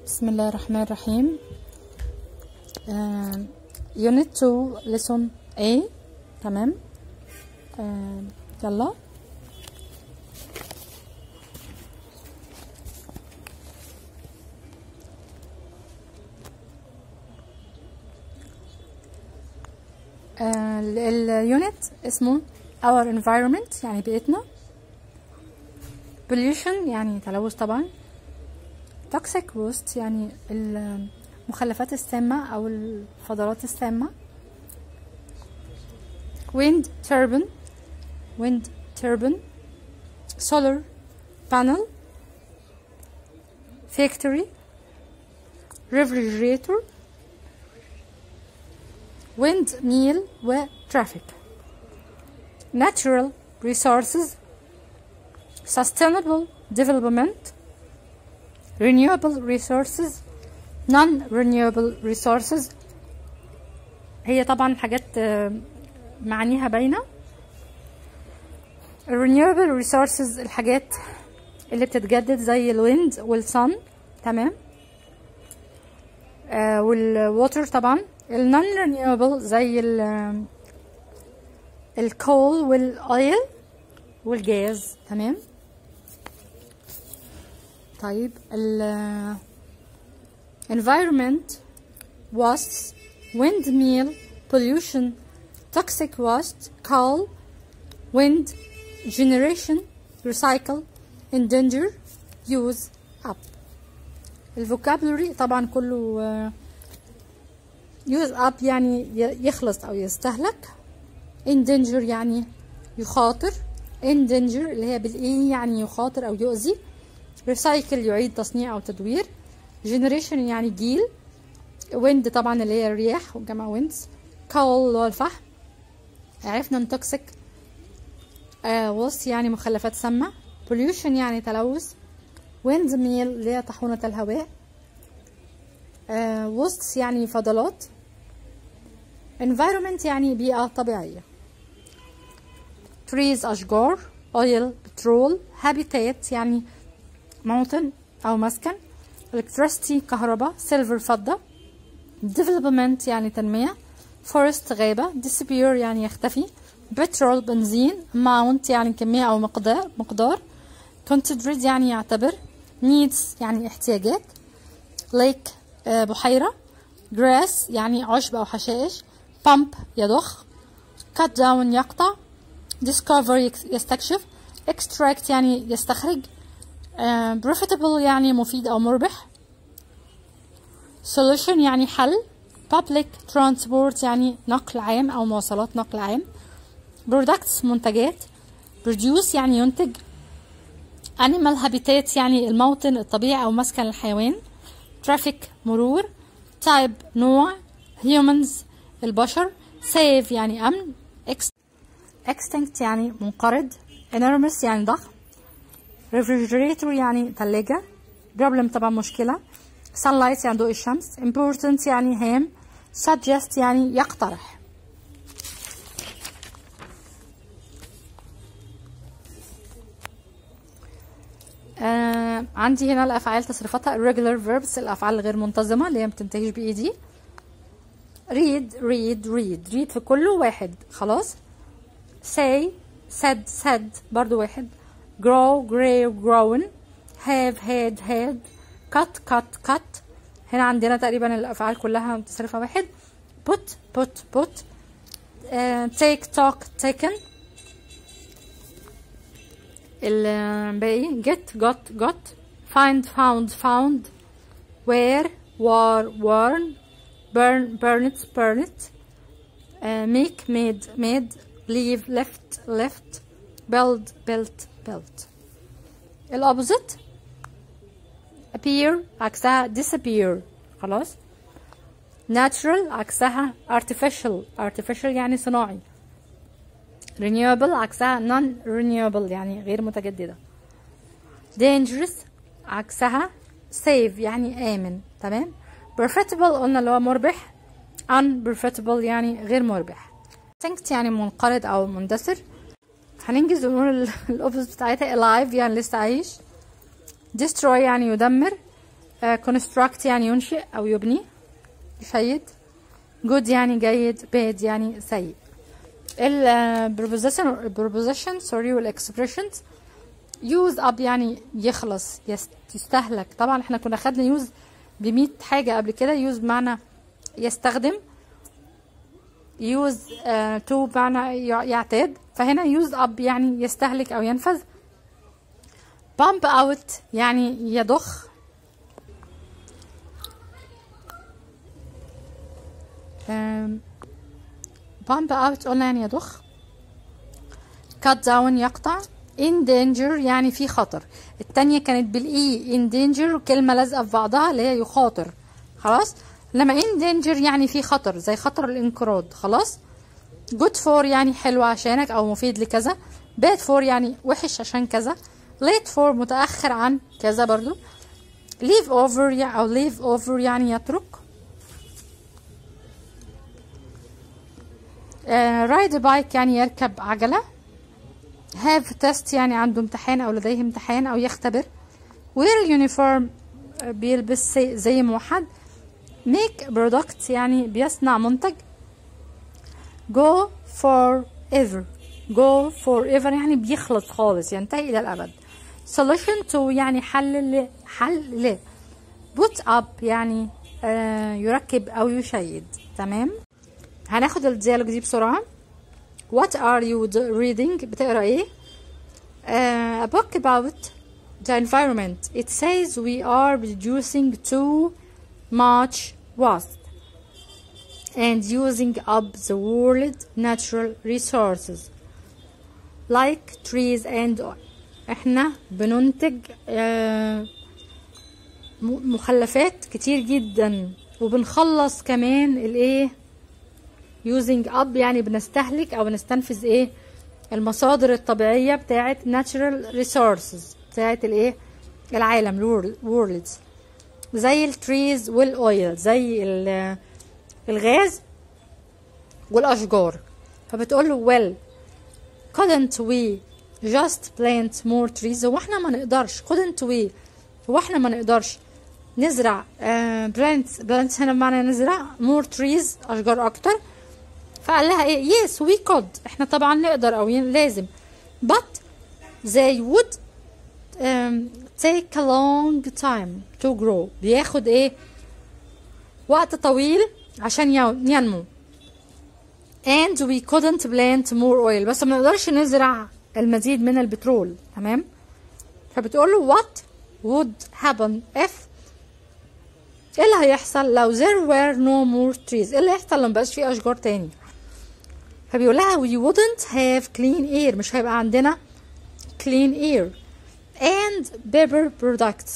بسم الله الرحمن الرحيم آه، Unit 2 Lesson A تمام آه، يلا آه، ال- اليونت اسمه Our Environment يعني بيئتنا Pollution يعني تلوث طبعا toxic waste يعني المخلفات السامة أو الفضلات السامة wind turbine wind turbine solar panel factory refrigerator windmill و traffic natural resources sustainable development renewable resources non-renewable resources هي طبعا حاجات آه، معانيها باينة renewable resources الحاجات اللي بتتجدد زي الويند والصن تمام آه والووتر طبعا النون renewable زي ال الكول والاويل والجاز تمام طيب ال environment wastes windmill pollution toxic waste coal wind generation recycle endanger use up الفوكابلري طبعا كله آه، use up يعني ي- يخلص او يستهلك endanger يعني يخاطر endanger اللي هي بالاي يعني يخاطر او يؤذي recycle يعيد تصنيع او تدوير generation يعني جيل wind طبعا اللي هي الرياح وجمع winds coal اللي هو الفحم عرفنا ان toxic آه وص يعني مخلفات سامة pollution يعني تلوث windmill اللي هي طاحونة الهواء آه wastes يعني فضلات environment يعني بيئة طبيعية trees أشجار oil بترول habitat يعني موطن أو مسكن electricity كهرباء silver فضة development يعني تنمية forest غابة disappear يعني يختفي petrol بنزين amount يعني كمية أو مقدار مقدار considerate يعني يعتبر needs يعني احتياجات lake آه، بحيرة grass يعني عشب أو حشائش pump يضخ cut down يقطع discover يك- يستكشف extract يعني يستخرج آه، profitable يعني مفيد أو مربح solution يعني حل public transport يعني نقل عام أو مواصلات نقل عام products منتجات produce يعني ينتج animal habitat يعني الموطن الطبيعي أو مسكن الحيوان traffic مرور type نوع humans البشر save يعني أمن ex- extinct يعني منقرض enormous يعني ضخم refrigerator يعني ثلاجة problem طبعا مشكلة sunlight يعني ضوء الشمس important يعني هام suggest يعني يقترح آه عندي هنا الأفعال تصريفاتها irregular verbs الأفعال الغير منتظمة اللي هي بتنتهيش بإي دي read read read read في كله واحد خلاص say said said برضو واحد grow grow grown have had had cut cut cut هنا عندنا تقريبا الأفعال كلها تصريفها واحد put put put uh, take talk taken الباقي get got got find found found wear wore worn burn burned burned uh, make made made leave left left build built built الأوبوزيت appear عكسها disappear خلاص natural عكسها artificial artificial يعني صناعي renewable عكسها non renewable يعني غير متجددة dangerous عكسها safe يعني آمن تمام profitable قلنا اللي هو مربح unprofitable يعني غير مربح extinct يعني منقرض أو مندثر هننجز ونقول الأوبوزيت بتاعتها alive يعني لسه عايش destroy يعني يدمر آه construct يعني ينشئ أو يبني يشيد good يعني جيد bad يعني سيء ال preposition preposition sorry وال expressions use up يعني يخلص يست- يستهلك طبعا احنا كنا خدنا use ب حاجة قبل كده use بمعنى يستخدم use uh, to بمعنى يع- يعتاد فهنا use up يعني يستهلك أو ينفذ pump out يعني يضخ um, pump out قلنا يعني يضخ cut down يقطع in danger يعني في خطر التانية كانت بالاي in danger كلمة لازقة في بعضها اللي هي يخاطر خلاص لما in danger يعني في خطر زي خطر الانقراض خلاص good for يعني حلو عشانك او مفيد لكذا bad for يعني وحش عشان كذا late for متأخر عن كذا برضو leave over يعني او leave over يعني يترك آه ride a bike يعني يركب عجلة have test يعني عنده امتحان او لديه امتحان او يختبر wear uniform آه، بيلبس زي- زي موحد make product يعني بيصنع منتج go forever go forever يعني بيخلص خالص ينتهي الى الابد solution to يعني حل ل حل ل put up يعني آه يركب او يشيد تمام هناخد الديالوج دي بسرعه What are you do- reading بتقرا ايه uh, a book about the environment it says we are reducing too much waste and using up the world natural resources like trees and oil احنا بننتج آه، م- مخلفات كتير جدا وبنخلص كمان الايه using up يعني بنستهلك او بنستنفذ ايه المصادر الطبيعية بتاعت natural resources بتاعت الايه العالم الور- worlds زي التريز والاويل زي ال- الغاز والاشجار فبتقول له well couldn't we just plant more trees هو احنا ما نقدرش couldn't we هو احنا ما نقدرش نزرع uh, plants plants هنا بمعنى نزرع more trees اشجار اكتر فقال لها ايه yes we could احنا طبعا نقدر او ين- لازم but they would um, take a long time to grow بياخد ايه وقت طويل عشان يو- ينمو and we couldn't plant more oil بس ما نقدرش نزرع المزيد من البترول تمام فبتقول له what would happen if ايه اللي هيحصل لو there were no more trees ايه اللي هيحصل لو مبقاش في اشجار تاني فبيقول لها we wouldn't have clean air مش هيبقى عندنا clean air and paper products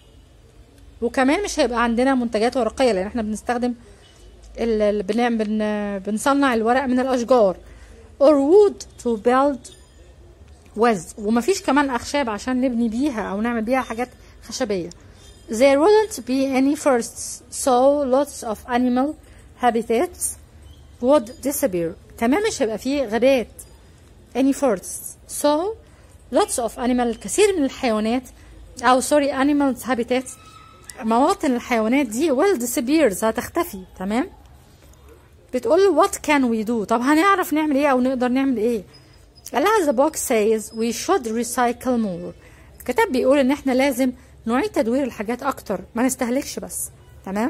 وكمان مش هيبقى عندنا منتجات ورقية لأن احنا بنستخدم ال- ال- بن- بن- بنصنع الورق من الأشجار or wood to build with ومفيش كمان أخشاب عشان نبني بيها أو نعمل بيها حاجات خشبية there wouldn't be any forests so lots of animal habitats would disappear تمام مش هيبقى فيه غابات any forests so lots of animal الكثير من الحيوانات أو sorry animals habitats مواطن الحيوانات دي will disappears هتختفي تمام بتقول له what can we do طب هنعرف نعمل ايه او نقدر نعمل ايه قال لها the book says we should recycle more الكتاب بيقول ان احنا لازم نعيد تدوير الحاجات اكتر ما نستهلكش بس تمام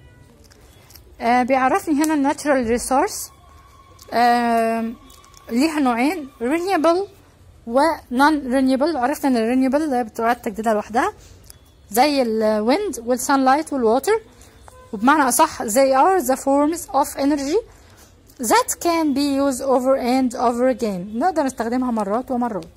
آه بيعرفني هنا الناتشرال ريسورس آه ليها نوعين renewable و non renewable عرفنا ان ال renewable اللي بتعاد تجديدها لوحدها زي الويند والسانلايت والواتر وبمعنى أصح they are the forms of energy that can be used over and over again نقدر نستخدمها مرات ومرات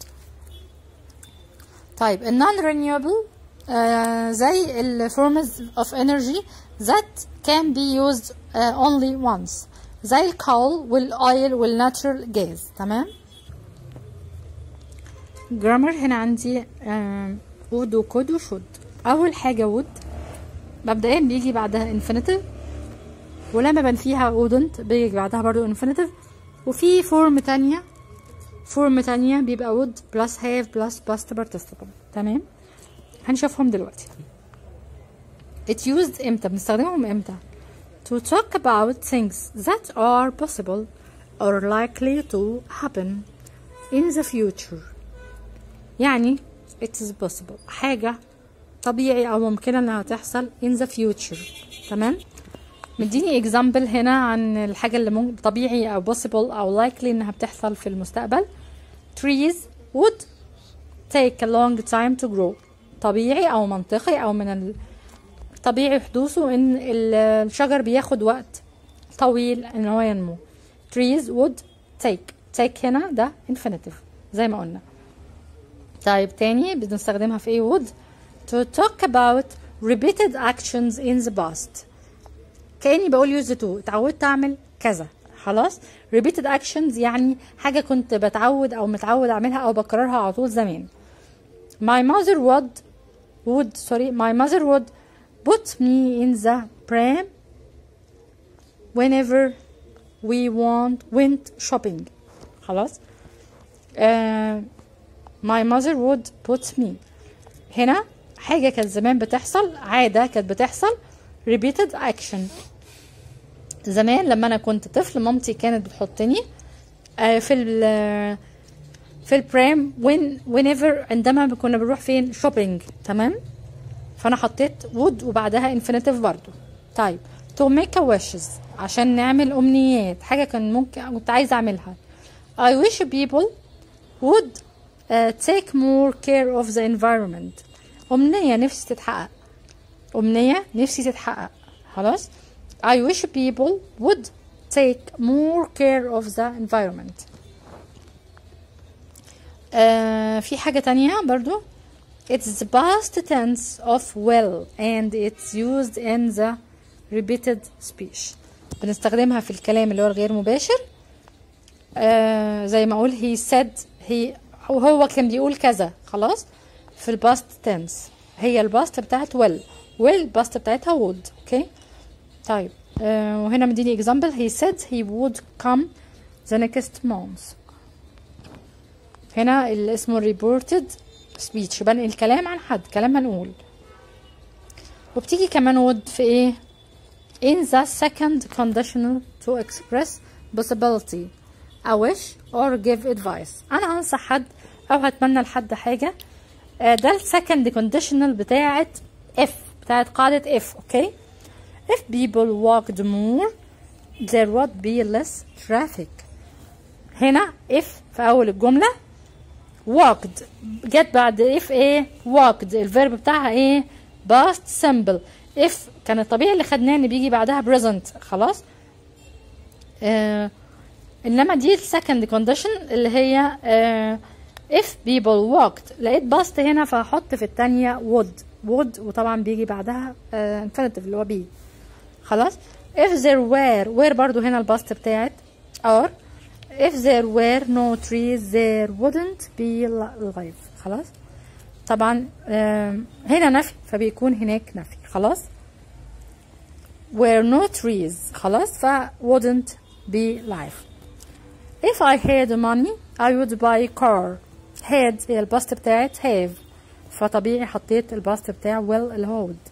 طيب ال non renewable آه زي ال forms of energy that can be used uh, only once زي الكول والاويل والناتشرال جاز تمام جرامر هنا عندي وود وكود وشود اول حاجه وود مبدئيا بيجي بعدها infinitive ولما بنفيها wouldn't بيجي بعدها برضو infinitive وفي فورم تانية فورم تانية بيبقى would plus have plus past participle تمام هنشوفهم دلوقتي it used امتى بنستخدمهم امتى to talk about things that are possible or likely to happen in the future يعني it is possible حاجة طبيعي أو ممكنة إنها تحصل in the future تمام مديني example هنا عن الحاجة اللي ممكن طبيعي أو possible أو likely إنها بتحصل في المستقبل trees would take a long time to grow طبيعي أو منطقي أو من ال... طبيعي حدوثه ان ال- الشجر بياخد وقت طويل ان هو ينمو trees would take take هنا ده infinitive زي ما قلنا طيب تاني بنستخدمها في ايه would to talk about repeated actions in the past كأني بقول use to اتعودت اعمل كذا خلاص repeated actions يعني حاجة كنت بتعود او متعود اعملها او بكررها على طول زمان my mother would would sorry my mother would put me in the pram whenever we want went shopping خلاص uh, my mother would put me هنا حاجة كانت زمان بتحصل عادة كانت بتحصل repeated action زمان لما انا كنت طفل مامتي كانت بتحطني آه، في ال في البرام وين whenever عندما كنا بنروح فين شوبينج تمام فانا حطيت would وبعدها infinitive برضو طيب to make a wishes عشان نعمل امنيات حاجه كان ممكن كنت عايزه اعملها I wish people would uh, take more care of the environment امنيه نفسي تتحقق امنيه نفسي تتحقق خلاص I wish people would take more care of the environment آه في حاجة تانية برضو It's the past tense of will and it's used in the repeated speech بنستخدمها في الكلام اللي هو الغير مباشر آه زي ما اقول he said he هو كان بيقول كذا خلاص في الباست تنس هي الباست بتاعت will will الباست بتاعتها would اوكي طيب آه وهنا مديني example he said he would come the next month هنا اللي اسمه reported speech بنقل الكلام عن حد كلام منقول وبتيجي كمان would في ايه in the second conditional to express possibility a wish or give advice انا هنصح حد او هتمنى لحد حاجة آه، ده السكند conditional بتاعت if بتاعت قاعدة if اوكي if people walked more there would be less traffic هنا if في اول الجملة walked جت بعد if ايه walked الفيرب بتاعها ايه past simple if كان الطبيعي اللي خدناه ان بيجي بعدها present خلاص آه انما دي السكند كونديشن اللي هي آه if people walked لقيت past هنا فهحط في التانية would would وطبعا بيجي بعدها آه infinitive اللي هو بي خلاص if there were were برضو هنا الباست بتاعت or if there were no trees there wouldn't be life خلاص طبعا آم، هنا نفي فبيكون هناك نفي خلاص were no trees خلاص ف wouldn't be life if I had money I would buy a car had هي الباست بتاعت have فطبيعي حطيت الباست بتاع will اللي هو would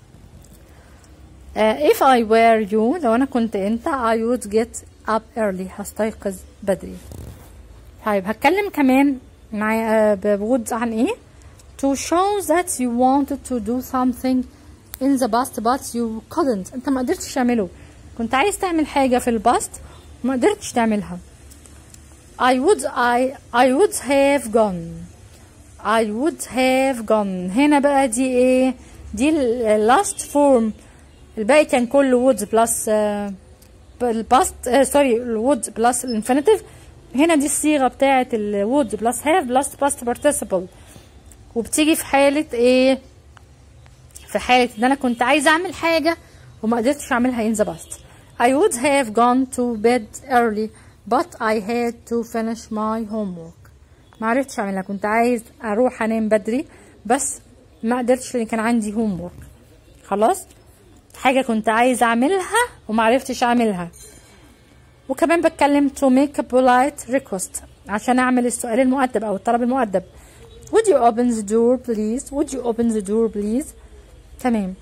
uh, if I were you لو أنا كنت أنت I would get up early هستيقظ بدري طيب هتكلم كمان مع بوود عن ايه to show that you wanted to do something in the past but you couldn't انت ما قدرتش تعمله كنت عايز تعمل حاجة في الباست وما قدرتش تعملها I would I I would have gone I would have gone هنا بقى دي ايه دي ال last form الباقي كان كله would plus آه الباست آه سوري الوود بلس الانفينيتيف هنا دي الصيغه بتاعه الوود بلس هاف بلس باست بارتيسيبل وبتيجي في حاله ايه في حاله ان انا كنت عايزه اعمل حاجه وما قدرتش اعملها in the past I would have gone to bed early but I had to finish my homework ما عرفتش اعملها كنت عايز اروح انام بدري بس ما قدرتش لان كان عندي homework خلاص حاجة كنت عايزة أعملها ومعرفتش أعملها وكمان بتكلم to make a polite request عشان أعمل السؤال المؤدب أو الطلب المؤدب would you open the door please would you open the door please تمام to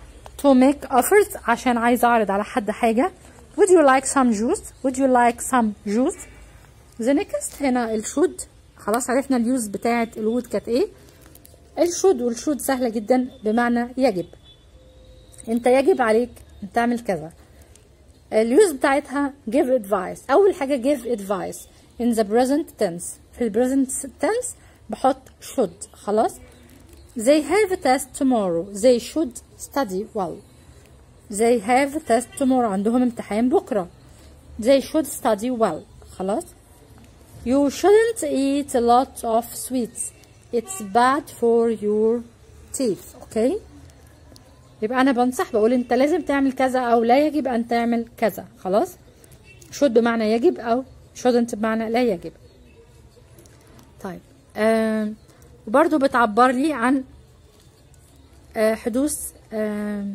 to make offers عشان عايز اعرض على حد حاجة would you like some juice would you like some juice the next هنا الشود خلاص عرفنا اليوز بتاعة الوود كانت ايه الشود والشود سهلة جدا بمعنى يجب انت يجب عليك ان تعمل كذا اليوز بتاعتها give advice اول حاجة give advice in the present tense في ال present tense بحط should خلاص they have a test tomorrow they should study well they have a test tomorrow عندهم امتحان بكرة they should study well خلاص you shouldn't eat a lot of sweets it's bad for your teeth okay يبقى انا بنصح بقول انت لازم تعمل كذا او لا يجب ان تعمل كذا خلاص should بمعنى يجب او shouldn't بمعنى لا يجب طيب آه وبرضو بتعبر لي عن آه حدوث آه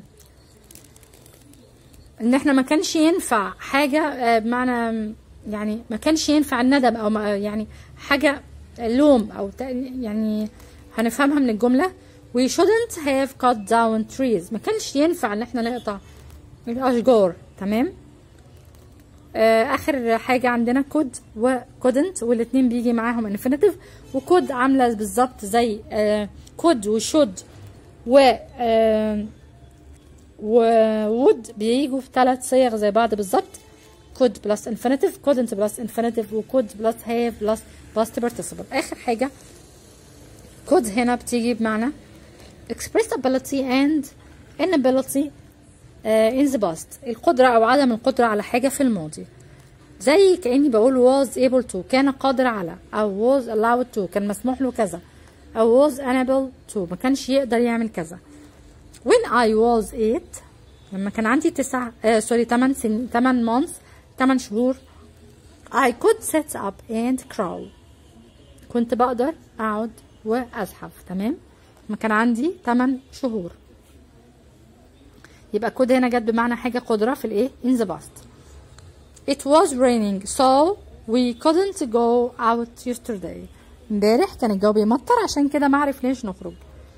ان احنا ما كانش ينفع حاجة آه بمعنى يعني ما كانش ينفع الندم او ما يعني حاجة لوم او يعني هنفهمها من الجملة we shouldn't have cut down trees ما كانش ينفع ان احنا نقطع الاشجار تمام آه اخر حاجة عندنا could و couldn't والاتنين بيجي معاهم infinitive وكود عاملة بالظبط زي آه could و should و آه و would بيجوا في ثلاث صيغ زي بعض بالظبط could plus infinitive couldn't plus infinitive و could plus have plus past participle اخر حاجة could هنا بتيجي بمعنى express ability and inability uh, in the past القدرة أو عدم القدرة على حاجة في الماضي زي كأني بقول was able to كان قادر على أو was allowed to كان مسموح له كذا أو was unable to ما كانش يقدر يعمل كذا when I was eight لما كان عندي تسع آه سوري 8 سنين 8 months 8 شهور I could sit up and crawl كنت بقدر أقعد وأزحف تمام ما كان عندي 8 شهور يبقى كود هنا جت بمعنى حاجة قدرة في الايه in the past it was raining so we couldn't go out yesterday امبارح كان الجو بيمطر عشان كده ما عرفناش نخرج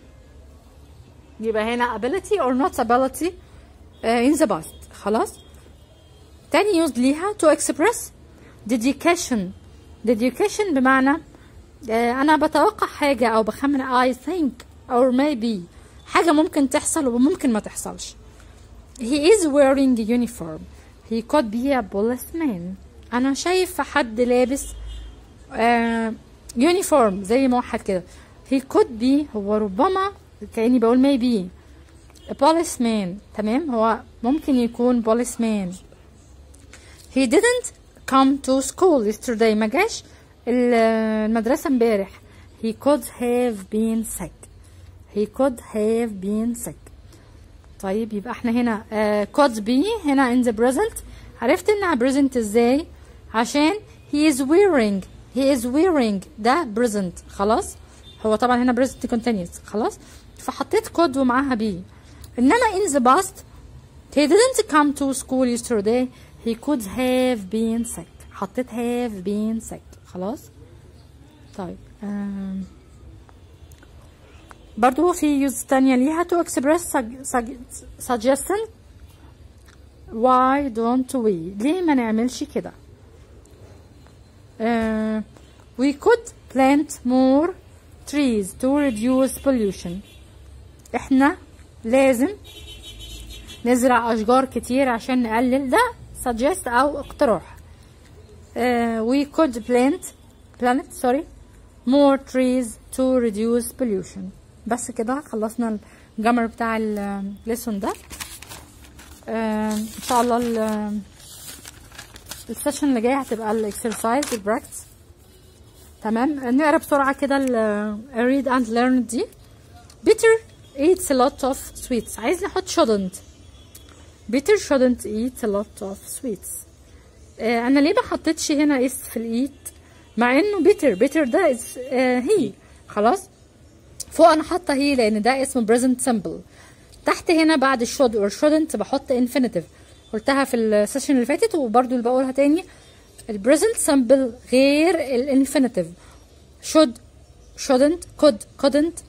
يبقى هنا ability or not ability uh, in the past خلاص تاني يوز ليها to express dedication dedication بمعنى uh, انا بتوقع حاجة او بخمن I think or maybe حاجة ممكن تحصل وممكن ما تحصلش he is wearing a uniform he could be a policeman انا شايف حد لابس آه يونيفورم زي موحد كده he could be هو ربما كأني بقول maybe a policeman تمام هو ممكن يكون policeman he didn't come to school yesterday ما جاش المدرسة امبارح he could have been sick he could have been sick طيب يبقى احنا هنا uh, could be هنا in the present عرفت انها present ازاي عشان he is wearing he is wearing ده present خلاص هو طبعا هنا present continuous خلاص فحطيت could ومعاها be انما in the past he didn't come to school yesterday he could have been sick حطيت have been sick خلاص طيب um, برضو في يوز تانية ليها to express suggestion why don't we ليه ما نعملش كده uh, we could plant more trees to reduce pollution احنا لازم نزرع اشجار كتير عشان نقلل ده suggest او اقتراح uh, we could plant planet sorry more trees to reduce pollution بس كده خلصنا الجمر بتاع الليسون ده آه ان شاء الله السيشن اللي جاي هتبقى الاكسرسايز البراكتس تمام نقرا بسرعه كده ال read and learn دي Peter eats a lot of sweets عايز نحط shouldn't Peter shouldn't eat a lot of sweets آه انا ليه ما حطيتش هنا اس في الايت مع انه بيتر بيتر ده آه هي خلاص فوق انا حاطه هي لان ده اسمه present simple تحت هنا بعد should or shouldn't بحط infinitive قلتها في السيشن اللي فاتت وبرده اللي بقولها تاني ال present simple غير ال infinitive should shouldn't could couldn't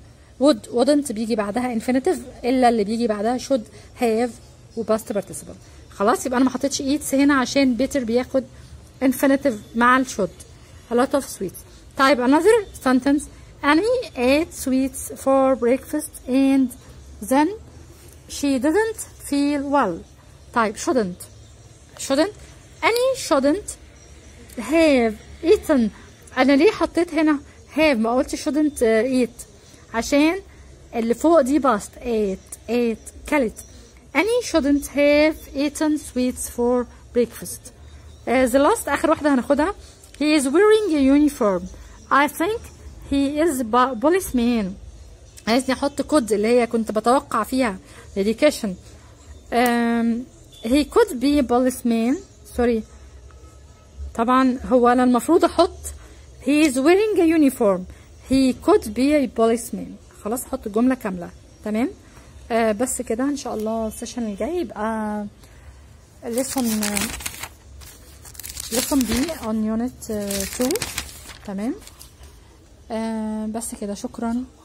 would wouldn't بيجي بعدها infinitive الا اللي بيجي بعدها should have وباست participle خلاص يبقى انا ما حطيتش eats هنا عشان better بياخد infinitive مع ال should a lot of sweets طيب another sentence Annie ate sweets for breakfast and then she didn't feel well طيب shouldn't shouldn't Annie shouldn't have eaten انا ليه حطيت هنا have ما قلتش shouldn't uh, eat عشان اللي فوق دي باست ate ate كلت Annie shouldn't have eaten sweets for breakfast uh, the last اخر واحدة هناخدها he is wearing a uniform I think he is a policeman عايزني احط كود اللي هي كنت بتوقع فيها education um, he could be a policeman sorry طبعا هو انا المفروض احط he is wearing a uniform he could be a policeman خلاص احط الجمله كامله تمام آه بس كده ان شاء الله السيشن الجاي يبقى lesson lesson B on unit 2 تمام آه بس كده شكرا